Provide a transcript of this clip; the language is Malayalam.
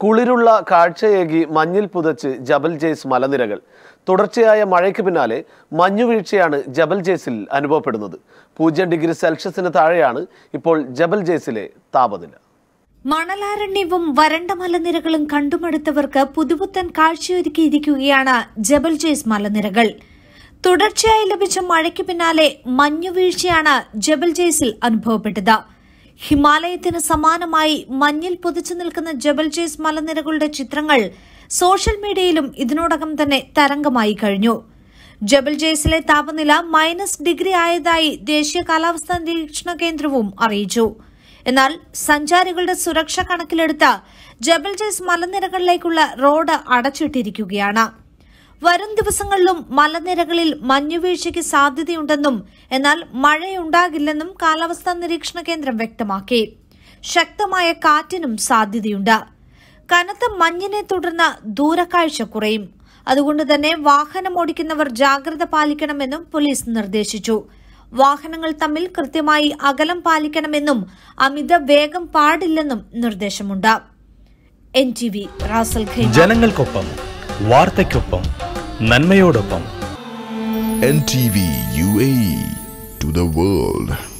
കുളിരുള്ള കാഴ്ചയേകി മഞ്ഞിൽ പുതച്ച് ജബൽ ജെയ്സ് മലനിരകൾ തുടർച്ചയായ മഴയ്ക്ക് പിന്നാലെ മഞ്ഞുവീഴ്ചയാണ് ജബൽ ജെയ്സിൽ അനുഭവപ്പെടുന്നത് പൂജ്യം ഡിഗ്രി സെൽഷ്യസിന് താഴെയാണ് ഇപ്പോൾ ജബൽ ജെയ്സിലെ താപനില മണലാരണ്യവും വരണ്ട മലനിരകളും കണ്ടുമടുത്തവർക്ക് പുതുപുത്തൻ കാഴ്ചയൊരുക്കിയിരിക്കുകയാണ് ജബൽ ജെയ്സ് മലനിരകൾ തുടർച്ചയായി ലഭിച്ച മഴയ്ക്ക് പിന്നാലെ മഞ്ഞുവീഴ്ചയാണ് ജബൽ ജെയ്സിൽ അനുഭവപ്പെട്ടത് ഹിമാലയത്തിന് സമാനമായി മഞ്ഞിൽ പൊതിച്ചു നിൽക്കുന്ന ജബൽ ജെയ്സ് മലനിരകളുടെ ചിത്രങ്ങൾ സോഷ്യൽ മീഡിയയിലും ഇതിനോടകം തന്നെ തരംഗമായി കഴിഞ്ഞു ജബൽ ജെയ്സിലെ താപനില മൈനസ് ഡിഗ്രി ആയതായി ദേശീയ കാലാവസ്ഥാ നിരീക്ഷണ കേന്ദ്രവും അറിയിച്ചു എന്നാൽ സഞ്ചാരികളുടെ സുരക്ഷ കണക്കിലെടുത്ത് ജബൽ ജെയ്സ് മലനിരകളിലേക്കുള്ള റോഡ് അടച്ചിട്ടിരിക്കുകയാണ് വരും ദിവസങ്ങളിലും മലനിരകളിൽ മഞ്ഞുവീഴ്ചയ്ക്ക് സാധ്യതയുണ്ടെന്നും എന്നാൽ മഴയുണ്ടാകില്ലെന്നും കാലാവസ്ഥാ നിരീക്ഷണ കേന്ദ്രം വ്യക്തമാക്കി ശക്തമായ കാറ്റിനും സാധ്യതയുണ്ട് കനത്ത മഞ്ഞിനെ തുടർന്ന് ദൂരക്കാഴ്ച കുറയും അതുകൊണ്ട് തന്നെ വാഹനം ഓടിക്കുന്നവർ ജാഗ്രത പാലിക്കണമെന്നും പോലീസ് നിർദ്ദേശിച്ചു വാഹനങ്ങൾ തമ്മിൽ കൃത്യമായി അകലം പാലിക്കണമെന്നും അമിത വേഗം പാടില്ലെന്നും നിർദ്ദേശമുണ്ട് N T V Ras al Khaimah ജനങ്ങൾക്കൊപ്പം വാർത്തയ്ക്കൊപ്പം നന്മയോടൊപ്പം NTV UAE to the world.